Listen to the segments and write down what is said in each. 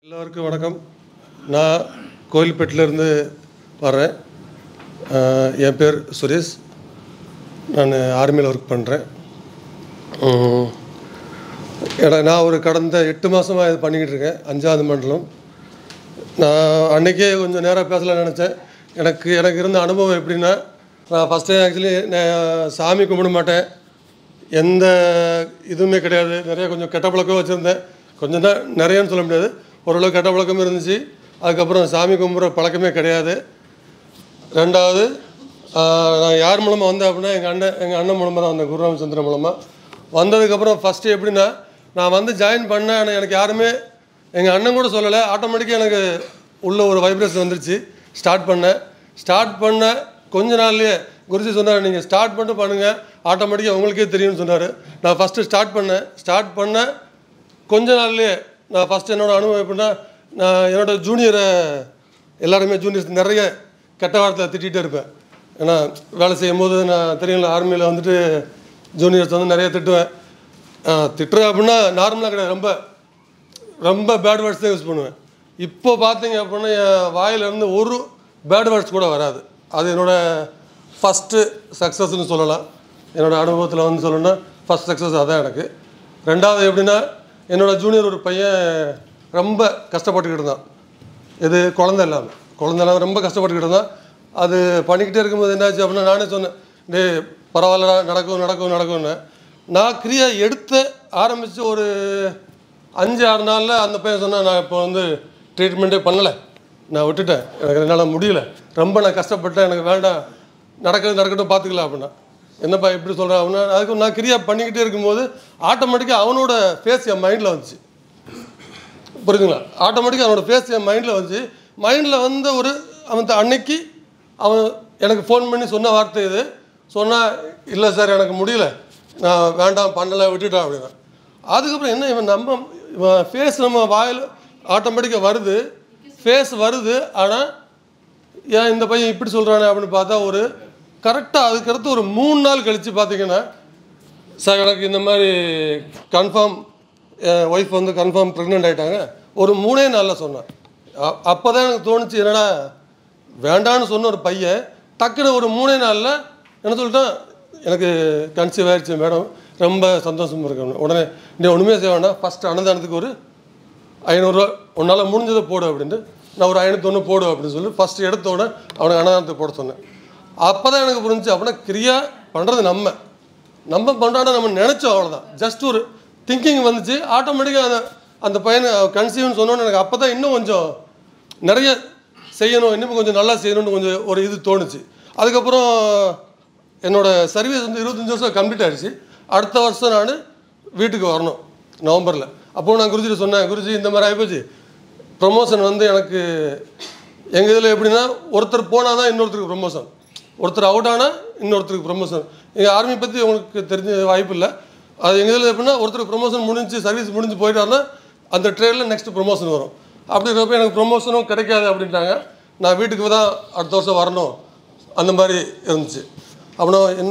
எல்லோருக்கும் வணக்கம் நான் கோயில்பேட்டிலேருந்து வர்றேன் ஆஹ் என் பேர் சுரேஷ் நான் ஆர்மியில் ஒர்க் பண்ணுறேன் ஏன்னா நான் ஒரு கடந்த எட்டு மாதமாக இது பண்ணிக்கிட்டு இருக்கேன் அஞ்சாவது மண்டலம் நான் அன்றைக்கே கொஞ்சம் நேராக பேசலாம்னு நினச்சேன் எனக்கு எனக்கு இருந்த அனுபவம் எப்படின்னா நான் ஃபஸ்ட் டைம் ஆக்சுவலி நான் சாமி கும்பிட மாட்டேன் எந்த இதுவுமே கிடையாது நிறைய கொஞ்சம் கெட்ட பழக்கம் வச்சுருந்தேன் கொஞ்சம் தான் நிறையன்னு சொல்ல முடியாது ஓரளவு கெட்ட பழக்கமே இருந்துச்சு அதுக்கப்புறம் சாமி கும்பிட்ற பழக்கமே கிடையாது ரெண்டாவது ஆஹ், நான் யார் மூலமாக வந்தேன் அப்படின்னா எங்கள் அண்ணன் எங்கள் அண்ணன் மூலமாக தான் வந்தேன் குருராமச்சந்திரன் மூலமாக வந்ததுக்கப்புறம் ஃபஸ்ட்டு எப்படின்னா நான் வந்து ஜாயின் பண்ணேன் ஆனால் எனக்கு யாருமே எங்கள் அண்ணன் கூட சொல்லலை ஆட்டோமேட்டிக்காக எனக்கு உள்ள ஒரு வைப்ரேஷன் வந்துருச்சு ஸ்டார்ட் பண்ணேன் ஸ்டார்ட் பண்ண கொஞ்ச நாள்லயே குருஜி சொன்னார் நீங்கள் ஸ்டார்ட் பண்ணிட்டு பண்ணுங்கள் ஆட்டோமேட்டிக்காக உங்களுக்கே தெரியும்னு சொன்னார் நான் ஃபஸ்ட்டு ஸ்டார்ட் பண்ணேன் ஸ்டார்ட் பண்ண கொஞ்ச நாள்லயே நான் ஃபஸ்ட்டு என்னோட அனுபவம் எப்படின்னா நான் என்னோட ஜூனியரை எல்லாருமே ஜூனியர்ஸ் நிறைய கெட்ட வார்த்தை திட்டிகிட்டே இருப்பேன் ஏன்னா வேலை செய்யும் போது நான் தெரியுங்களா ஆர்மியில் வந்துட்டு ஜூனியர்ஸ் வந்து நிறைய திட்டுவேன் ஆஹ் திட்டுறேன் அப்படின்னா நார்மலாக கிடையாது ரொம்ப ரொம்ப பேட் வேர்ட்ஸ் தான் யூஸ் பண்ணுவேன் இப்போ பார்த்தீங்க அப்படின்னா என் வாயிலிருந்து ஒரு பேட் வேர்ட்ஸ் கூட வராது அது என்னோட ஃபஸ்ட்டு சக்ஸஸ்னு சொல்லலாம் என்னோட அனுபவத்தில் வந்து சொல்லணும்னா ஃபஸ்ட் சக்ஸஸ் அதான் எனக்கு ரெண்டாவது எப்படின்னா என்னோட ஜூனியர் ஒரு பையன் ரொம்ப கஷ்டப்பட்டுக்கிட்டு இருந்தான் இது குழந்தை இல்லாமல் குழந்தை இல்லாமல் ரொம்ப கஷ்டப்பட்டுக்கிட்டு இருந்தான் அது பண்ணிக்கிட்டே இருக்கும்போது என்னாச்சு அப்படின்னா நானே சொன்னேன் டேய் பரவாயில்லடா நடக்கும் நடக்கும் நடக்கும்னு நான் கிரியா எடுத்து ஆரம்பித்து ஒரு அஞ்சு ஆறு நாளில் அந்த பையன் சொன்னா நான் இப்போ வந்து ட்ரீட்மெண்ட்டே பண்ணலை நான் விட்டுட்டேன் எனக்கு என்னால் முடியல ரொம்ப நான் கஷ்டப்பட்டேன் எனக்கு வேண்டாம் நடக்கிறது நடக்கட்டும் பார்த்துக்கலாம் அப்படின்னா என்னப்பா இப்படி சொல்கிறேன் அப்படின்னா அதுக்கு நான் கிரியா பண்ணிக்கிட்டே இருக்கும்போது ஆட்டோமேட்டிக்காக அவனோட ஃபேஸ் என் மைண்டில் வந்துச்சு புரியுதுங்களா ஆட்டோமேட்டிக்காக அவனோட ஃபேஸ் என் மைண்டில் வந்துச்சு மைண்டில் வந்த ஒரு அவன் த- அன்னைக்கு அவன் எனக்கு ஃபோன் பண்ணி சொன்ன வார்த்தை இது சொன்னால் இல்லை சார் எனக்கு முடியல நான் வேண்டாம் பண்ணலை விட்டுட்டேன் அப்படின்னா அதுக்கப்புறம் என்ன இவன் நம்ம இவன் ஃபேஸ் நம்ம வாயில் ஆட்டோமேட்டிக்காக வருது ஃபேஸ் வருது ஆனால் ஏன் இந்த பையன் இப்படி சொல்கிறானே அப்படின்னு பார்த்தா ஒரு கரெக்டாக அதுக்கடுத்து ஒரு மூணு நாள் கழித்து பார்த்தீங்கன்னா சார் எனக்கு இந்த மாதிரி கன்ஃபார்ம் என் ஒய்ஃப் வந்து கன்ஃபார்ம் ப்ரெக்னென்ட் ஆகிட்டாங்க ஒரு மூணே நாளில் சொன்னேன் அப்போ தான் எனக்கு தோணுச்சு என்னடா வேண்டான்னு சொன்ன ஒரு பையன் டக்குன்னு ஒரு மூணே நாளில் என்ன சொல்லிட்டான் எனக்கு கன்சீவ் ஆயிடுச்சு மேடம் ரொம்ப சந்தோஷமாக இருக்கு உடனே நீ ஒன்றுமே செய்ய வேண்டாம் ஃபஸ்ட்டு அன்னதானத்துக்கு ஒரு ஐநூறுரூவா உன்னால் முடிஞ்சதை போடு அப்படின்ட்டு நான் ஒரு ஐநூற்றொன்று போடு அப்படின்னு சொல்லி ஃபஸ்ட்டு எடுத்த உடனே அவனுக்கு அன்னதானத்துக்கு போட சொன்னேன் அப்போ தான் எனக்கு புரிஞ்சுச்சு அப்படின்னா கிரியா பண்ணுறது நம்ம நம்ம பண்ணுறாட நம்ம நினச்சோம் அவ்வளோதான் ஜஸ்ட் ஒரு திங்கிங் வந்துச்சு ஆட்டோமேட்டிக்காக அந்த அந்த பையனை கன்சீவ்னு சொன்னோன்னு எனக்கு அப்போ தான் இன்னும் கொஞ்சம் நிறைய செய்யணும் இன்னும் கொஞ்சம் நல்லா செய்யணும்னு கொஞ்சம் ஒரு இது தோணுச்சு அதுக்கப்புறம் என்னோட சர்வீஸ் வந்து இருபத்தஞ்சி வருஷம் கம்ப்ளீட் ஆயிடுச்சு அடுத்த வருஷம் நான் வீட்டுக்கு வரணும் நவம்பரில் அப்போது நான் குருஜிட்ட சொன்னேன் குருஜி இந்த மாதிரி ஆகிப்போச்சு ப்ரொமோஷன் வந்து எனக்கு எங்கள் இதில் எப்படின்னா ஒருத்தர் போனால் தான் இன்னொருத்தருக்கு ப்ரொமோஷன் ஒருத்தர் அவுட் ஆனால் இன்னொருத்தருக்கு ப்ரொமோஷன் எங்கள் ஆர்மி பற்றி உங்களுக்கு தெரிஞ்ச வாய்ப்பு இல்லை அது எங்கள் இதில் எப்படின்னா ஒருத்தருக்கு ப்ரொமோஷன் முடிஞ்சு சர்வீஸ் முடிஞ்சு போயிட்டாருன்னா அந்த ட்ரெயினில் நெக்ஸ்ட் ப்ரொமோஷன் வரும் அப்படி இருக்கிறப்ப எனக்கு ப்ரொமோஷனும் கிடைக்காது அப்படின்ட்டாங்க நான் வீட்டுக்கு தான் அடுத்த வருஷம் வரணும் அந்த மாதிரி இருந்துச்சு அப்புறம் என்ன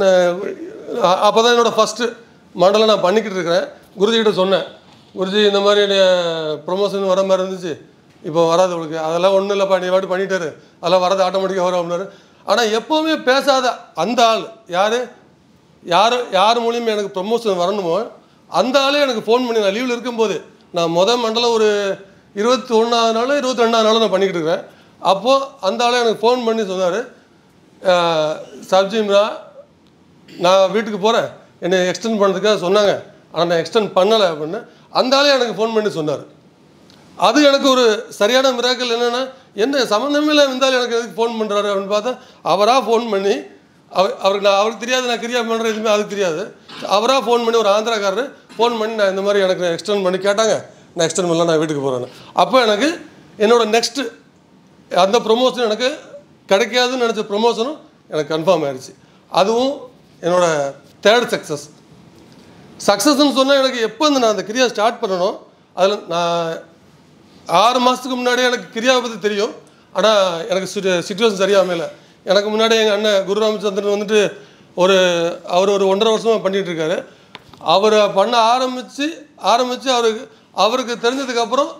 அப்போ தான் என்னோடய ஃபஸ்ட்டு மண்டலம் நான் பண்ணிக்கிட்டு இருக்கிறேன் குருஜிகிட்ட சொன்னேன் குருஜி இந்த மாதிரி ப்ரொமோஷன் வர மாதிரி இருந்துச்சு இப்போ வராது உங்களுக்கு அதெல்லாம் ஒன்றும் இல்லைப்பா நீ வாட்டி பண்ணிட்டாரு அதெல்லாம் வரது ஆட்டோமேட்டிக்காக வரும் அப்படின்னாரு ஆனால் எப்போவுமே பேசாத அந்த ஆள் யார் யார் யார் மூலியமாக எனக்கு ப்ரொமோஷன் வரணுமோ அந்த ஆளே எனக்கு ஃபோன் பண்ணி நான் லீவில் இருக்கும்போது நான் மொதல் மண்டலம் ஒரு இருபத்தி ஒன்றாவது நாள் இருபத்தி ரெண்டாவது நாள் நான் பண்ணிக்கிட்டு இருக்கிறேன் அப்போது அந்த ஆளே எனக்கு ஃபோன் பண்ணி சொன்னார் சப்ஜிம்ரா நான் வீட்டுக்கு போகிறேன் என்னை எக்ஸ்டெண்ட் பண்ணுறதுக்காக சொன்னாங்க ஆனால் நான் எக்ஸ்டெண்ட் பண்ணலை அப்படின்னு அந்த ஆளே எனக்கு ஃபோன் பண்ணி சொன்னார் அது எனக்கு ஒரு சரியான மிராக்கள் என்னென்னா என்ன சம்மந்தமே இல்லை இருந்தாலும் எனக்கு எதுக்கு ஃபோன் பண்ணுறாரு அப்படின்னு பார்த்தா அவராக ஃபோன் பண்ணி அவர் அவருக்கு நான் அவருக்கு தெரியாது நான் கிரியா பண்ணுற எதுவுமே அதுக்கு தெரியாது அவராக ஃபோன் பண்ணி ஒரு ஆந்திராக்காரரு ஃபோன் பண்ணி நான் இந்த மாதிரி எனக்கு எக்ஸ்டெண்ட் பண்ணி கேட்டாங்க நான் எக்ஸ்டெண்ட் பண்ணல நான் வீட்டுக்கு போகிறேன்னு அப்போ எனக்கு என்னோட நெக்ஸ்ட்டு அந்த ப்ரொமோஷன் எனக்கு கிடைக்காதுன்னு நினச்ச ப்ரொமோஷனும் எனக்கு கன்ஃபார்ம் ஆயிடுச்சு அதுவும் என்னோட தேர்ட் சக்ஸஸ் சக்ஸஸ்ன்னு சொன்னால் எனக்கு எப்போ வந்து நான் அந்த கிரியா ஸ்டார்ட் பண்ணணும் அதில் நான் ஆறு மாதத்துக்கு முன்னாடியே எனக்கு கிரியாவை பற்றி தெரியும் ஆனால் எனக்கு சுச்சுவேஷன் சரியாக அமையல எனக்கு முன்னாடி எங்கள் அண்ணன் குரு ராமச்சந்திரன் வந்துட்டு ஒரு அவர் ஒரு ஒன்றரை வருஷமாக பண்ணிகிட்டு இருக்காரு அவர் பண்ண ஆரம்பித்து ஆரம்பித்து அவருக்கு அவருக்கு தெரிஞ்சதுக்கப்புறம்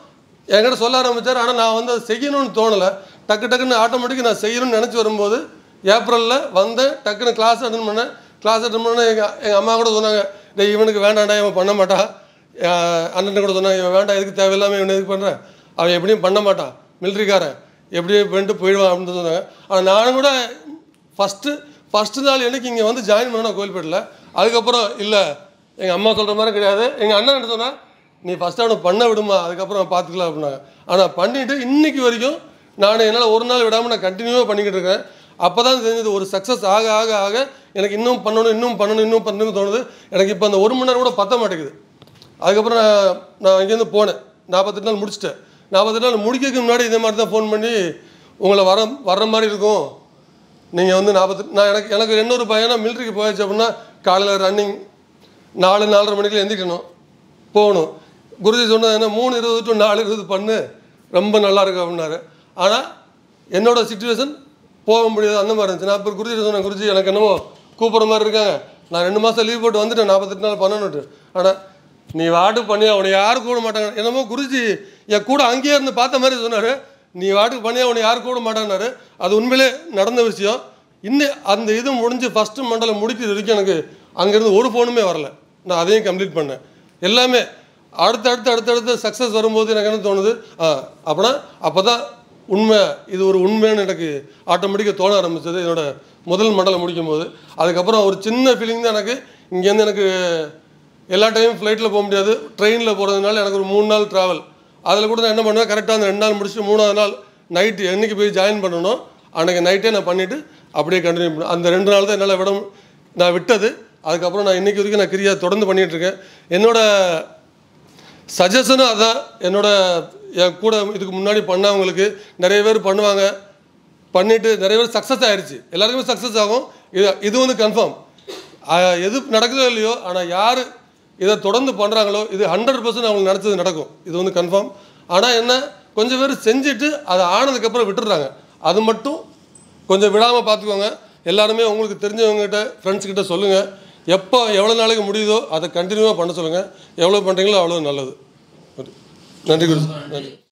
என்கிட்ட சொல்ல ஆரம்பித்தார் ஆனால் நான் வந்து அதை செய்யணும்னு தோணலை டக்கு டக்குன்னு ஆட்டோமேட்டிக்காக நான் செய்யணும்னு நினச்சி வரும்போது ஏப்ரலில் வந்தேன் டக்குன்னு கிளாஸ் அட்டன் பண்ணேன் கிளாஸ் அட்டன் பண்ண எங்கள் எங்கள் அம்மா கூட சொன்னாங்க டேய் இவனுக்கு வேண்டாம்டா இவன் பண்ண மாட்டான் அஹ் அண்ணன் கூட சொன்னாங்க இவன் வேண்டாம் எதுக்கு தேவையில்லாமல் இவன் எதுக்கு பண்ணுறேன் அவன் எப்படியும் பண்ண மாட்டான் மிலிட்ரிக்காரன் எப்படியும் பண்ணிட்டு போயிடுவான் அப்படின்னு சொன்னாங்க ஆனால் நானும் கூட ஃபஸ்ட்டு ஃபஸ்ட்டு நாள் எனக்கு இங்கே வந்து ஜாயின் பண்ண கோயில்பேட்டில் அதுக்கப்புறம் இல்லை எங்கள் அம்மா சொல்கிற மாதிரி கிடையாது எங்கள் அண்ணன் என்ன சொன்னா நீ ஃபஸ்ட்டு அவனை பண்ண விடுமா அதுக்கப்புறம் பார்த்துக்கலாம் அப்படின்னாங்க ஆனால் பண்ணிவிட்டு இன்னைக்கு வரைக்கும் நான் என்னால் ஒரு நாள் விடாமல் நான் கண்டினியூவாக பண்ணிக்கிட்டு இருக்கேன் அப்போ தான் தெரிஞ்சது ஒரு சக்ஸஸ் ஆக ஆக ஆக எனக்கு இன்னும் பண்ணணும் இன்னும் பண்ணணும் இன்னும் பண்ணணும்னு தோணுது எனக்கு இப்போ அந்த ஒரு மணி நேரம் கூட பத்த மாட்டேங்குது அதுக்கப்புறம் நான் நான் இங்கேருந்து போனேன் நாற்பத்தெட்டு நாள் முடிச்சிட்டேன் நாற்பத்தெட்டு நாள் முடிக்கிறதுக்கு முன்னாடி இதே மாதிரி தான் ஃபோன் பண்ணி உங்களை வர வர்ற மாதிரி இருக்கும் நீங்கள் வந்து நாற்பத்தி நான் எனக்கு எனக்கு இன்னொரு பையனா மிலிட்ரிக்கு போயாச்சு அப்படின்னா காலையில் ரன்னிங் நாலு நாலரை மணிக்கு எந்திரிக்கணும் போகணும் குருஜி சொன்னது என்ன மூணு இருபது டு நாலு இருபது பண்ணு ரொம்ப நல்லா இருக்கு அப்படின்னாரு ஆனால் என்னோட சுச்சுவேஷன் போக முடியாது அந்த மாதிரி இருந்துச்சு நான் அப்புறம் குருஜி சொன்னேன் குருஜி எனக்கு என்னமோ கூப்பிட்ற மாதிரி இருக்காங்க நான் ரெண்டு மாதம் லீவ் போட்டு வந்துட்டேன் நாற்பத்தெட்டு நாள் பண்ணணுன்ட்டு ஆனால் நீ வாட்டுக்கு பண்ணி அவனை யாரும் கூட மாட்டாங்க என்னமோ குருஜி என் கூட அங்கேயே இருந்து பார்த்த மாதிரி சொன்னார் நீ வாட்டுக்கு பண்ணி அவனை யாரும் கூட மாட்டாங்கனாரு அது உண்மையிலே நடந்த விஷயம் இன்னும் அந்த இது முடிஞ்சு ஃபஸ்ட்டு மண்டலம் முடிக்கிறது வரைக்கும் எனக்கு அங்கேருந்து ஒரு ஃபோனுமே வரல நான் அதையும் கம்ப்ளீட் பண்ணேன் எல்லாமே அடுத்தடுத்து அடுத்தடுத்து சக்ஸஸ் வரும்போது எனக்கு என்ன தோணுது ஆ அப்படின்னா அப்போ தான் உண்மை இது ஒரு உண்மைன்னு எனக்கு ஆட்டோமேட்டிக்காக தோண ஆரம்பிச்சது என்னோட முதல் மண்டலம் முடிக்கும் போது அதுக்கப்புறம் ஒரு சின்ன ஃபீலிங் தான் எனக்கு இங்கேருந்து எனக்கு எல்லா டைமும் ஃப்ளைட்டில் போக முடியாது ட்ரெயினில் போகிறதுனால எனக்கு ஒரு மூணு நாள் ட்ராவல் அதில் கூட நான் என்ன பண்ணுவேன் கரெக்டாக அந்த ரெண்டு நாள் முடிச்சுட்டு மூணாவது நாள் நைட்டு என்னைக்கு போய் ஜாயின் பண்ணணும் அன்றைக்கி நைட்டே நான் பண்ணிவிட்டு அப்படியே கண்டினியூ பண்ணேன் அந்த ரெண்டு நாள் தான் என்னால் விட மு- நான் விட்டது அதுக்கப்புறம் நான் இன்னைக்கு வரைக்கும் நான் கிரியா தொடர்ந்து பண்ணிகிட்டு இருக்கேன் என்னோட சஜஷனும் அதான் என்னோட என் கூட இதுக்கு முன்னாடி பண்ணவங்களுக்கு நிறைய பேர் பண்ணுவாங்க பண்ணிட்டு நிறைய பேர் சக்ஸஸ் ஆயிடுச்சு எல்லாருக்குமே சக்ஸஸ் ஆகும் இது இது வந்து கன்ஃபார்ம் எது நடக்குதோ இல்லையோ ஆனால் யார் இதை தொடர்ந்து பண்ணுறாங்களோ இது ஹண்ட்ரட் பர்சன்ட் அவங்களுக்கு நினச்சது நடக்கும் இது வந்து கன்ஃபார்ம் ஆனால் என்ன கொஞ்சம் பேர் செஞ்சுட்டு அது ஆனதுக்கப்புறம் விட்டுடுறாங்க அது மட்டும் கொஞ்சம் விடாமல் பார்த்துக்கோங்க எல்லாருமே உங்களுக்கு தெரிஞ்சவங்ககிட்ட ஃப்ரெண்ட்ஸ் கிட்ட சொல்லுங்கள் எப்போ எவ்வளோ நாளைக்கு முடியுதோ அதை கண்டினியூவாக பண்ண சொல்லுங்கள் எவ்வளோ பண்ணுறீங்களோ அவ்வளோ நல்லது நன்றி குரு நன்றி